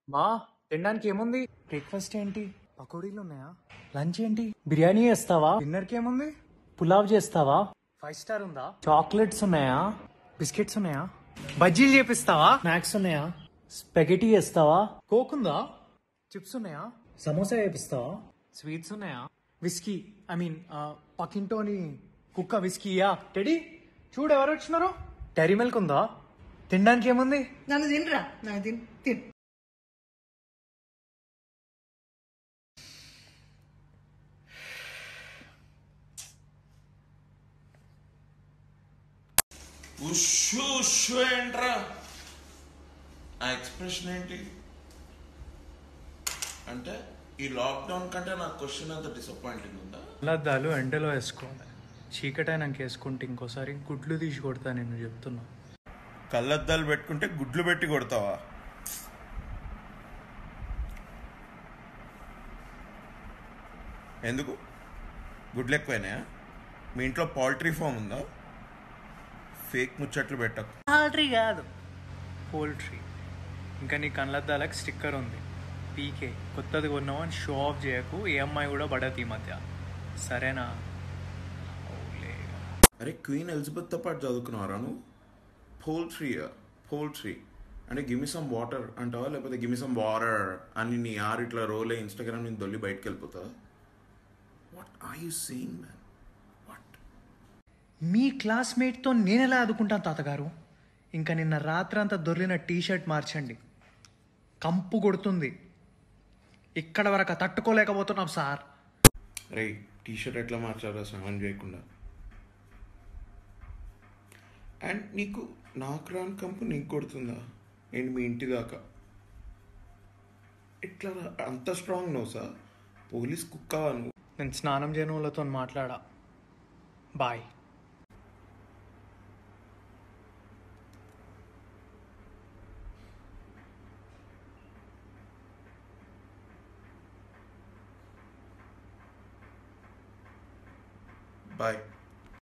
మా తినడానికి ఏముంది బ్రేక్ఫాస్ట్ ఏంటి పకోడీలు ఉన్నాయా లంచ్ ఏంటి బిర్యానీ చేస్తావా డిన్నర్ కి ఏముంది పులావ్ చేస్తావా ఫైవ్ స్టార్ ఉందా చాక్లెట్స్ ఉన్నాయా బిస్కెట్స్ ఉన్నాయా బజ్జీలు చేపిస్తావా స్నాక్స్ ఉన్నాయా స్పెగెటీ చేస్తావా కోక్ ఉందా చిప్స్ ఉన్నాయా సమోసా చేపిస్తావా స్వీట్స్ ఉన్నాయా విస్కీ ఐ మీన్ పక్కింటోని కుక్క విస్కీయా టెడీ చూడు ఎవరు వచ్చినారు డైరీ మిల్క్ ఉందా తినడానికి ఏముంది నన్ను తినరా నన్ను తిన్ తిన్ ఉషు ఉషు ఏంట్రా ఆ ఎక్స్ప్రెషన్ ఏంటి అంటే ఈ లాక్డౌన్ కంటే నా క్వశ్చన్ అంత డిసప్పాయింటింగ్ ఉందా అద్దాలు ఎండలో వేసుకోవాలి చీకటి అయినాక వేసుకుంటే ఇంకోసారి గుడ్లు తీసి కొడతా నేను చెప్తున్నా కళ్ళద్దాలు పెట్టుకుంటే గుడ్లు పెట్టి కొడతావా ఎందుకు గుడ్లు ఎక్కువైనాయా మీ ఇంట్లో పౌల్ట్రీ ఫామ్ ఉందా ఫేక్ ముచ్చట్లు పెట్టకు పౌల్ట్రీ కాదు పోల్ట్రీ ఇంకా నీ కళ్ళద్దాలకు స్టిక్కర్ ఉంది పీకే కొత్తది కొన్నావు అని షో ఆఫ్ చేయకు ఈఎంఐ కూడా పడదు ఈ మధ్య సరేనా అవులే. అరే క్వీన్ ఎలిజబెత్తో పాటు చదువుకున్నారా నువ్వు పోల్ట్రీ పోల్ట్రీ అంటే గిమి సమ్ వాటర్ అంటావా లేకపోతే గిమి సమ్ వాటర్ అని నీ ఆరు ఇట్లా రోలే ఇన్స్టాగ్రామ్ నుంచి దొల్లి బయటకు వెళ్ళిపోతావా what are you saying man what మీ క్లాస్మేట్తో నేను ఎలా ఆదుకుంటాను తాతగారు ఇంకా నిన్న రాత్రంతా దొర్లిన టీ షర్ట్ మార్చండి కంపు కొడుతుంది ఇక్కడ వరకు తట్టుకోలేకపోతున్నాం సార్ రే టీ షర్ట్ ఎట్లా మార్చారా స్నానం చేయకుండా అండ్ నీకు నాకు రాని కంపు నీకు కొడుతుందా ఏంటి మీ ఇంటి దాకా ఎట్లా రా- అంత స్ట్రాంగ్ నో సార్ పోలీస్ కుక్కవా నువ్వు నేను స్నానం చేయని వాళ్ళతో మాట్లాడా బాయ్ బాయ్